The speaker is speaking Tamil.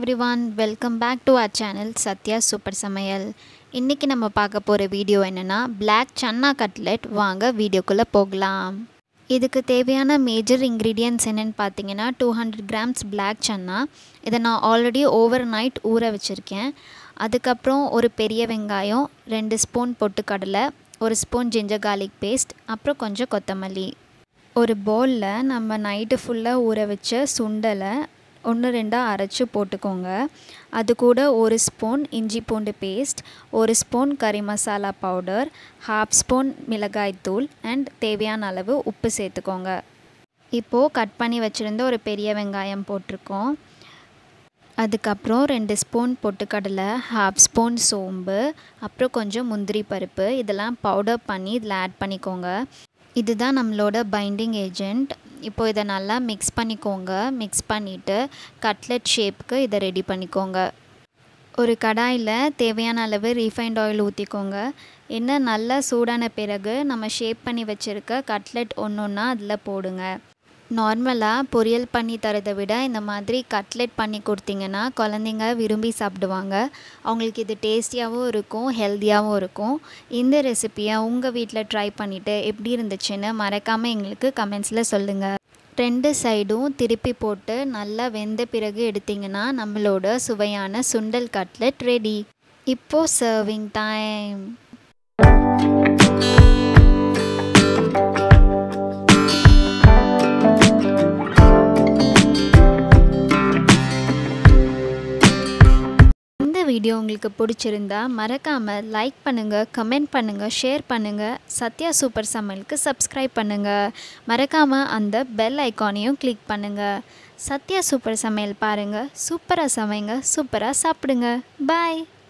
everyone welcome back to our channel Sathya super சமையல் இன்றைக்கி நம்ம பார்க்க போகிற வீடியோ என்னென்னா Black சன்னா கட்லெட் வாங்க வீடியோக்குள்ளே போகலாம் இதுக்கு தேவையான மேஜர் இன்க்ரீடியன்ட்ஸ் என்னென்னு பார்த்தீங்கன்னா two hundred grams Black chana இதை நான் ஆல்ரெடி ஓவர் நைட் ஊற வச்சுருக்கேன் அதுக்கப்புறம் ஒரு பெரிய வெங்காயம் ரெண்டு ஸ்பூன் பொட்டுக்கடலை ஒரு ஸ்பூன் ஜிஞ்சர் garlic பேஸ்ட் அப்புறம் கொஞ்சம் கொத்தமல்லி ஒரு பவுலில் நம்ம நைட்டு ஃபுல்லாக ஊற வச்ச சுண்டலை ஒன்று ரெண்டாக அரைச்சி போட்டுக்கோங்க அது கூட ஒரு ஸ்பூன் இஞ்சி பூண்டு பேஸ்ட் ஒரு ஸ்பூன் கறி மசாலா பவுடர் ஹாஃப் ஸ்பூன் மிளகாய்த்தூள் அண்ட் தேவையான அளவு உப்பு சேர்த்துக்கோங்க இப்போது கட் பண்ணி வச்சுருந்த ஒரு பெரிய வெங்காயம் போட்டிருக்கோம் அதுக்கப்புறம் ரெண்டு ஸ்பூன் பொட்டுக்கடலை ஹாஃப் ஸ்பூன் சோம்பு அப்புறம் கொஞ்சம் முந்திரி பருப்பு இதெல்லாம் பவுடர் பண்ணி இதில் ஆட் பண்ணிக்கோங்க இதுதான் நம்மளோட பைண்டிங் ஏஜெண்ட் இப்போ இதை நல்லா மிக்ஸ் பண்ணிக்கோங்க மிக்ஸ் பண்ணிவிட்டு கட்லெட் ஷேப்புக்கு இதை ரெடி பண்ணிக்கோங்க ஒரு கடாயில் தேவையான அளவு ரீஃபைண்ட் ஆயில் ஊற்றிக்கோங்க எண்ணெய் நல்லா சூடான பிறகு நம்ம ஷேப் பண்ணி வச்சுருக்க கட்லெட் ஒன்று ஒன்றா அதில் போடுங்க நார்மலாக பொரியல் பண்ணி தரதை விட இந்த மாதிரி கட்லெட் பண்ணி கொடுத்தீங்கன்னா குழந்தைங்க விரும்பி சாப்பிடுவாங்க அவங்களுக்கு இது டேஸ்டியாகவும் இருக்கும் ஹெல்த்தியாகவும் இருக்கும் இந்த ரெசிப்பியை உங்கள் வீட்டில் ட்ரை பண்ணிவிட்டு எப்படி இருந்துச்சுன்னு மறக்காமல் எங்களுக்கு கமெண்ட்ஸில் சொல்லுங்கள் ரெண்டு சைடும் திருப்பி போட்டு நல்லா வெந்த பிறகு எடுத்திங்கன்னா நம்மளோட சுவையான சுண்டல் கட்லெட் ரெடி இப்போது சர்விங் டைம் இந்த வீடியோ உங்களுக்கு பிடிச்சிருந்தா மறக்காமல் லைக் பண்ணுங்கள் கமெண்ட் பண்ணுங்கள் ஷேர் பண்ணுங்கள் சத்யா சூப்பர் சமையலுக்கு சப்ஸ்கிரைப் பண்ணுங்கள் மறக்காமல் அந்த பெல் ஐக்கானையும் கிளிக் பண்ணுங்கள் சத்யா சூப்பர் சமையல் பாருங்கள் சூப்பராக சமைங்க சூப்பராக சாப்பிடுங்க பாய்